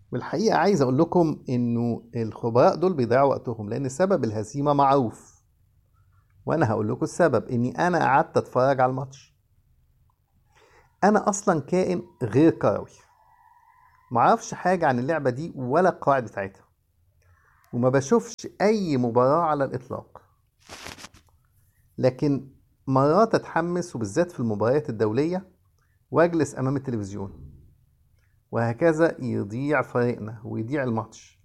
والحقيقة عايز أقول لكم إنه الخبراء دول بيضيعوا وقتهم لأن سبب الهزيمة معروف وأنا هقول لكم السبب إني أنا قعدت أتفرج على الماتش أنا أصلا كائن غير كروي معرفش حاجة عن اللعبة دي ولا القواعد بتاعتها وما بشوفش أي مباراة على الإطلاق لكن مرات أتحمس وبالذات في المباريات الدولية وأجلس أمام التلفزيون وهكذا يضيع فريقنا ويضيع الماتش